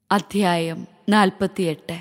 അധ്യായം നാൽപ്പത്തിയെട്ട്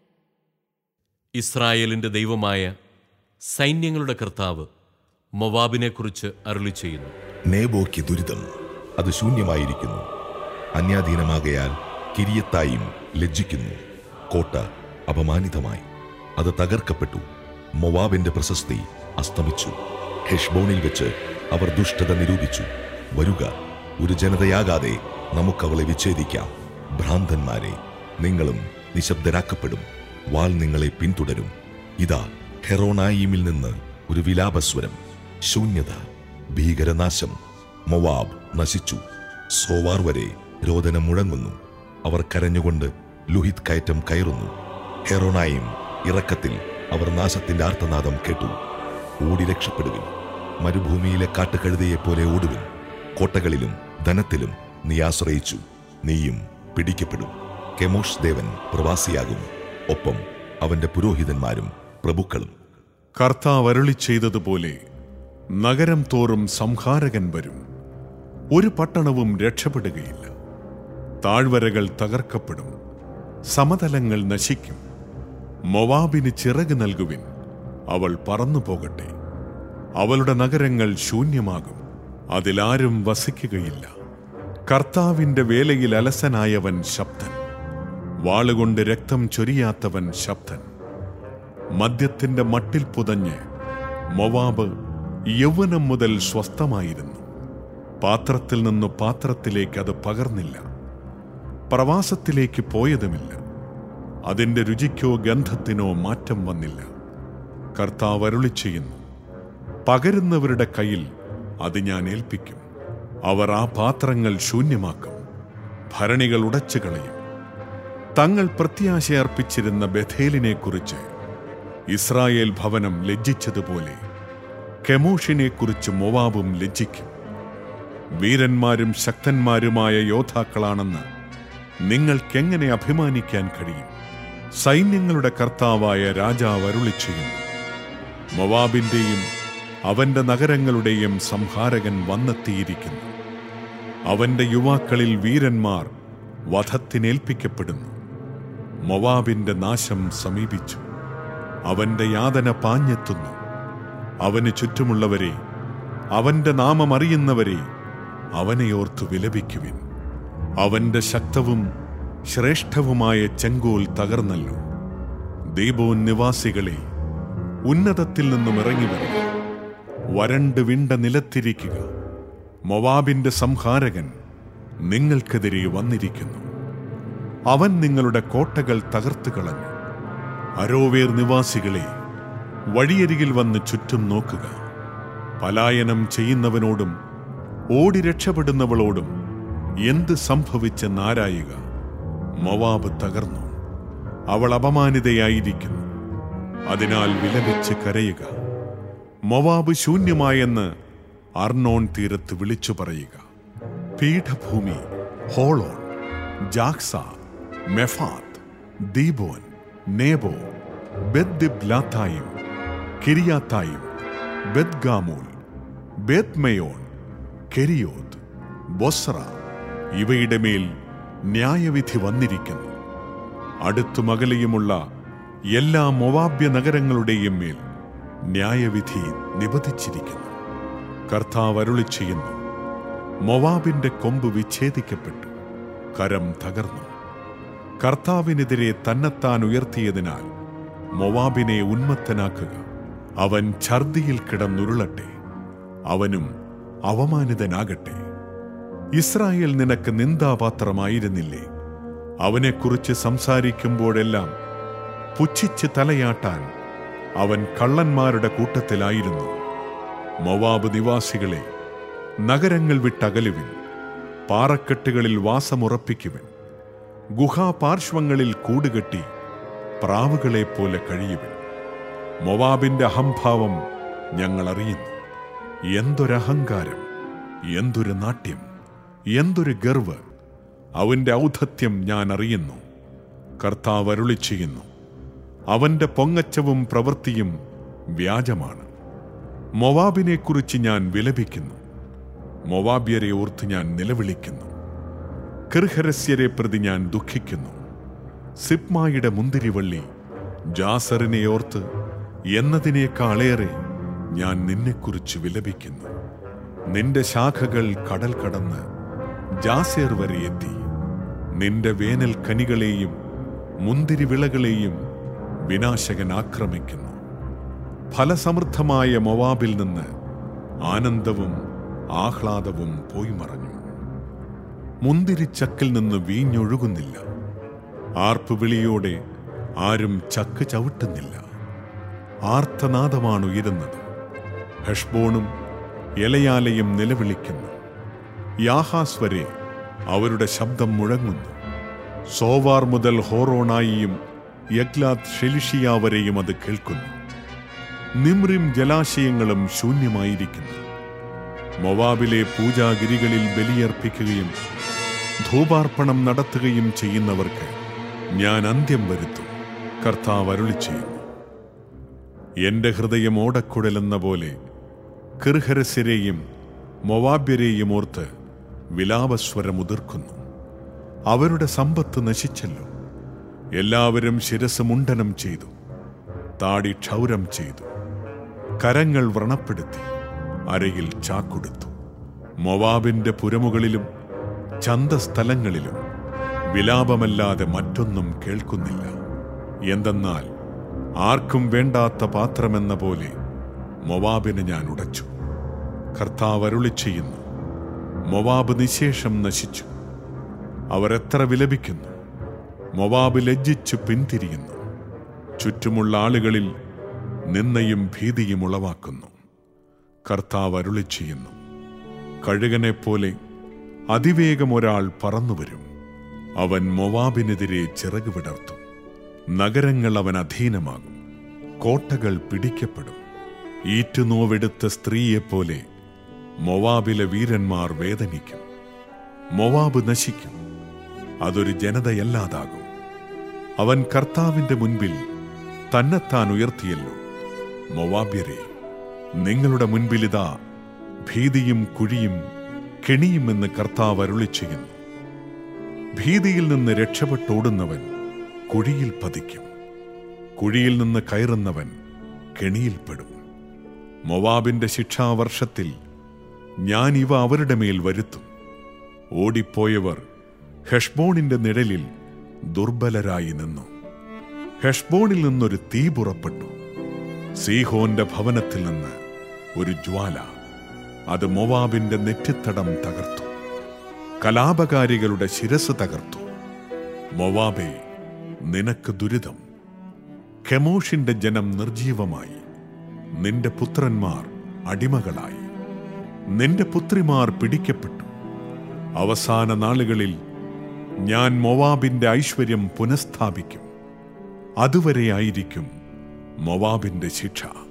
ഇസ്രായേലിന്റെ ദൈവമായ സൈന്യങ്ങളുടെ കർത്താവ് മൊവാബിനെക്കുറിച്ച് അരുളി ചെയ്യുന്നു നേബോയ്ക്ക് ദുരിതം അത് ശൂന്യമായിരിക്കുന്നു അന്യാധീനമാകയാൽ കിരിയത്തായും ലജ്ജിക്കുന്നു കോട്ട അപമാനിതമായി അത് തകർക്കപ്പെട്ടു മൊവാബിന്റെ പ്രശസ്തി അസ്തമിച്ചു ഹെഷ്ബോണിൽ വെച്ച് അവർ ദുഷ്ടത നിരൂപിച്ചു വരുക ഒരു ജനതയാകാതെ നമുക്കവളെ വിച്ഛേദിക്കാം ഭ്രാന്തന്മാരെ നിങ്ങളും നിശബ്ദരാക്കപ്പെടും വാൾ നിങ്ങളെ പിന്തുടരും ഇതാ ഹെറോണായിമിൽ നിന്ന് ഒരു വിലാപസ്വരം ശൂന്യത ഭീകരനാശം മൊവാബ് നശിച്ചു സോവാർ വരെ രോദനം മുഴങ്ങുന്നു അവർ കരഞ്ഞുകൊണ്ട് ലുഹിത് കയറ്റം കയറുന്നു ഹെറോണായും ഇറക്കത്തിൽ അവർ നാശത്തിന്റെ ആർത്തനാദം കേട്ടു ഓടി രക്ഷപ്പെടുവിൻ മരുഭൂമിയിലെ കാട്ടുകഴുതയെപ്പോലെ ഓടുവിൻ കോട്ടകളിലും ധനത്തിലും നീ ആശ്രയിച്ചു നീയും പിടിക്കപ്പെടും കെമോഷ് ദേവൻ പ്രവാസിയാകും ഒപ്പം അവന്റെ പുരോഹിതന്മാരും പ്രഭുക്കളും കർത്താവ് അരുളി ചെയ്തതുപോലെ നഗരം തോറും സംഹാരകൻ വരും ഒരു പട്ടണവും രക്ഷപ്പെടുകയില്ല താഴ്വരകൾ തകർക്കപ്പെടും സമതലങ്ങൾ നശിക്കും മൊവാബിന് ചിറക് നൽകുവിൻ അവൾ പറന്നു പോകട്ടെ അവളുടെ നഗരങ്ങൾ ശൂന്യമാകും അതിലാരും വസിക്കുകയില്ല കർത്താവിന്റെ വേലയിൽ അലസനായവൻ ശബ്ദൻ വാളുകൊണ്ട് രക്തം ചൊരിയാത്തവൻ ശബ്ദൻ മദ്യത്തിന്റെ മട്ടിൽ പുതഞ്ഞ് മൊവാബ് യൗവനം മുതൽ സ്വസ്ഥമായിരുന്നു പാത്രത്തിൽ നിന്ന് പാത്രത്തിലേക്ക് അത് പകർന്നില്ല പ്രവാസത്തിലേക്ക് പോയതുമില്ല അതിന്റെ രുചിക്കോ ഗന്ധത്തിനോ മാറ്റം വന്നില്ല കർത്താവ് അരുളി ചെയ്യുന്നു പകരുന്നവരുടെ കയ്യിൽ അത് ഞാൻ ഏൽപ്പിക്കും അവർ ആ പാത്രങ്ങൾ ശൂന്യമാക്കും ഭരണികൾ ഉടച്ചു കളയും തങ്ങൾ പ്രത്യാശയർപ്പിച്ചിരുന്ന ബഥേലിനെ കുറിച്ച് ഇസ്രായേൽ ഭവനം ലജ്ജിച്ചതുപോലെ കെമോഷിനെ കുറിച്ച് മൊവാബും ലജ്ജിക്കും വീരന്മാരും ശക്തന്മാരുമായ യോദ്ധാക്കളാണെന്ന് നിങ്ങൾക്കെങ്ങനെ അഭിമാനിക്കാൻ കഴിയും സൈന്യങ്ങളുടെ കർത്താവായ രാജാവ് അരുളി ചെയ്യുന്നു മൊവാബിന്റെയും അവന്റെ നഗരങ്ങളുടെയും സംഹാരകൻ വന്നെത്തിയിരിക്കുന്നു അവന്റെ യുവാക്കളിൽ വീരന്മാർ വധത്തിനേൽപ്പിക്കപ്പെടുന്നു മൊവാബിന്റെ നാശം സമീപിച്ചു അവന്റെ യാതന പാഞ്ഞെത്തുന്നു അവന് ചുറ്റുമുള്ളവരെ അവന്റെ നാമം അറിയുന്നവരെ അവനെയോർത്തു വിലപിക്കുവിൻ അവന്റെ ശക്തവും ശ്രേഷ്ഠവുമായ ചെങ്കോൽ തകർന്നല്ലോ ദീപോൻ നിവാസികളെ ഉന്നതത്തിൽ നിന്നും ഇറങ്ങി വരിക വരണ്ട് വിണ്ട നിലത്തിരിക്കുക മൊവാബിന്റെ സംഹാരകൻ നിങ്ങൾക്കെതിരെ വന്നിരിക്കുന്നു അവൻ നിങ്ങളുടെ കോട്ടകൾ തകർത്തു കളഞ്ഞു അരോവേർ നിവാസികളെ വഴിയരികിൽ വന്ന് ചുറ്റും നോക്കുക പലായനം ചെയ്യുന്നവനോടും ഓടി രക്ഷപ്പെടുന്നവളോടും എന്ത് സംഭവിച്ചെന്നാരായുക മൊവാബ് തകർന്നു അവൾ അപമാനിതയായിരിക്കുന്നു അതിനാൽ വിലപിച്ച് കരയുക മൊവാബ് ശൂന്യമായെന്ന് അർണോൺ തീരത്ത് വിളിച്ചു പറയുക പീഠഭൂമി ഹോളോൺ ജാക്സ മെഫാത്ത് ദീബോൻ നേബോ ബെദ്ദിബ്ലാത്തായും കിരിയാത്തായും ബെദ്ഗാമൂൽ ബേത്മയോൺ കെരിയോത്ത് ബൊസ്ര ഇവയുടെ മേൽ ന്യായവിധി വന്നിരിക്കുന്നു അടുത്തും അകലെയുമുള്ള എല്ലാ മൊവാബ്യ നഗരങ്ങളുടെയും മേൽ ന്യായവിധി നിബന്ധിച്ചിരിക്കുന്നു കർത്താവ് അരുളി ചെയ്യുന്നു മൊവാബിന്റെ കൊമ്പ് വിച്ഛേദിക്കപ്പെട്ടു കരം തകർന്നു കർത്താവിനെതിരെ തന്നെത്താൻ ഉയർത്തിയതിനാൽ മൊവാബിനെ ഉന്മത്തനാക്കുക അവൻ ഛർദിയിൽ കിടന്നുരുളട്ടെ അവനും അവമാനിതനാകട്ടെ ഇസ്രായേൽ നിനക്ക് നിന്ദാപാത്രമായിരുന്നില്ലേ അവനെക്കുറിച്ച് സംസാരിക്കുമ്പോഴെല്ലാം പുച്ഛിച്ച് തലയാട്ടാൻ അവൻ കള്ളന്മാരുടെ കൂട്ടത്തിലായിരുന്നു മൊവാബ് നിവാസികളെ നഗരങ്ങൾ വിട്ടകലുവിൻ പാറക്കെട്ടുകളിൽ വാസമുറപ്പിക്കുവിൻ ഗുഹാപാർശ്വങ്ങളിൽ കൂടുകെട്ടി പ്രാവുകളെ പോലെ കഴിയുവിൻ മൊവാബിന്റെ അഹംഭാവം ഞങ്ങൾ അറിയുന്നു എന്തൊരഹങ്കാരം എന്തൊരു നാട്യം എന്തൊരു ഗർവ് അവന്റെ ഔദ്ധത്യം ഞാൻ അറിയുന്നു കർത്താവ് അരുളി ചെയ്യുന്നു അവന്റെ പൊങ്ങച്ചവും പ്രവൃത്തിയും വ്യാജമാണ് മൊവാബിനെക്കുറിച്ച് ഞാൻ വിലപിക്കുന്നു മൊവാബ്യരെ ഓർത്ത് ഞാൻ നിലവിളിക്കുന്നു കിർഹരസ്യരെ പ്രതി ഞാൻ ദുഃഖിക്കുന്നു സിപ്മായുടെ മുന്തിരിവള്ളി ജാസറിനെ ഓർത്ത് എന്നതിനേക്കാളേറെ ഞാൻ നിന്നെക്കുറിച്ച് വിലപിക്കുന്നു നിന്റെ ശാഖകൾ കടൽ കടന്ന് ജാസേർ വരെ എത്തി നിന്റെ വേനൽ കനികളെയും മുന്തിരിവിളകളെയും വിനാശകൻ ആക്രമിക്കുന്നു ഫലസമൃദ്ധമായ മൊവാബിൽ നിന്ന് ആനന്ദവും ആഹ്ലാദവും പോയി മറഞ്ഞു മുന്തിരിച്ചക്കിൽ നിന്ന് വീഞ്ഞൊഴുകുന്നില്ല ആർപ്പുവിളിയോടെ ആരും ചക്ക് ചവിട്ടുന്നില്ല ആർത്തനാദമാണ് ഉയരുന്നത് ഹെഷ്ബോണും എലയാലയും നിലവിളിക്കുന്നു യാഹാസ് വരെ അവരുടെ ശബ്ദം മുഴങ്ങുന്നു സോവാർ മുതൽ ഹോറോണായിയും യഗ്ലാത്ത് ഷെലിഷിയ വരെയും അത് കേൾക്കുന്നു നിമ്രിം ജലാശയങ്ങളും ശൂന്യമായിരിക്കുന്നു മൊവാബിലെ പൂജാഗിരികളിൽ ബലിയർപ്പിക്കുകയും ധൂപാർപ്പണം നടത്തുകയും ചെയ്യുന്നവർക്ക് ഞാൻ അന്ത്യം വരുത്തും കർത്താവ് അരുളി ചെയ്യുന്നു എന്റെ ഹൃദയം ഓടക്കുഴലെന്ന പോലെ കിർഹരസ്യരെയും മൊവാബ്യരെയും ഓർത്ത് വിലാപസ്വരമുതിർക്കുന്നു അവരുടെ സമ്പത്ത് നശിച്ചല്ലോ എല്ലാവരും ശിരസ് മുണ്ടനം ചെയ്തു താടി ക്ഷൗരം ചെയ്തു കരങ്ങൾ വ്രണപ്പെടുത്തി അരയിൽ ചാക്കൊടുത്തു മൊവാബിന്റെ പുരമുകളിലും ചന്തസ്ഥലങ്ങളിലും വിലാപമല്ലാതെ മറ്റൊന്നും കേൾക്കുന്നില്ല എന്തെന്നാൽ ആർക്കും വേണ്ടാത്ത പാത്രമെന്ന പോലെ മൊവാബിനെ ഞാൻ ഉടച്ചു കർത്താവ് അരുളി ചെയ്യുന്നു മൊവാബ് നിശേഷം നശിച്ചു അവർ എത്ര വിലപിക്കുന്നു മൊവാബ് ലജ്ജിച്ചു പിന്തിരിയുന്നു ചുറ്റുമുള്ള ആളുകളിൽ നിന്നയും ഭീതിയും ഉളവാക്കുന്നു കർത്താവ് അരുളി ചെയ്യുന്നു കഴുകനെ പോലെ അതിവേഗം ഒരാൾ പറന്നുവരും അവൻ മൊവാബിനെതിരെ ചിറക് വിടർത്തും നഗരങ്ങൾ അവൻ അധീനമാകും കോട്ടകൾ പിടിക്കപ്പെടും ഈറ്റുനോവെടുത്ത സ്ത്രീയെപ്പോലെ മൊവാബിലെ വീരന്മാർ വേദനിക്കും മൊവാബ് നശിക്കും അതൊരു ജനതയല്ലാതാകും അവൻ കർത്താവിന്റെ മുൻപിൽ തന്നെത്താൻ ഉയർത്തിയല്ലോ മൊവാബ്യരെ നിങ്ങളുടെ മുൻപിലിതാ ഭീതിയും കുഴിയും കെണിയുമെന്ന് കർത്താവ് അരുളി ചെയ്യുന്നു ഭീതിയിൽ നിന്ന് രക്ഷപ്പെട്ടോടുന്നവൻ കുഴിയിൽ പതിക്കും കുഴിയിൽ നിന്ന് കയറുന്നവൻ കെണിയിൽപ്പെടും മൊവാബിന്റെ ശിക്ഷാവർഷത്തിൽ ഞാൻ ഇവ അവരുടെ മേൽ വരുത്തും ഓടിപ്പോയവർ ഹെഷ്ബോണിന്റെ നിഴലിൽ ദുർബലരായി നിന്നു ഹെഷ്ബോണിൽ നിന്നൊരു തീ പുറപ്പെട്ടു സീഹോന്റെ ഭവനത്തിൽ നിന്ന് ഒരു ജ്വാല അത് മൊവാബിന്റെ നെറ്റിത്തടം തകർത്തു കലാപകാരികളുടെ ശിരസ് തകർത്തു മൊവാബെ നിനക്ക് ദുരിതം കെമോഷിന്റെ ജനം നിർജീവമായി നിന്റെ പുത്രന്മാർ അടിമകളായി നിന്റെ പുത്രിമാർ പിടിക്കപ്പെട്ടു അവസാന നാളുകളിൽ ഞാൻ മൊവാബിന്റെ ഐശ്വര്യം പുനഃസ്ഥാപിക്കും അതുവരെയായിരിക്കും മൊവാബിന്റെ ശിക്ഷ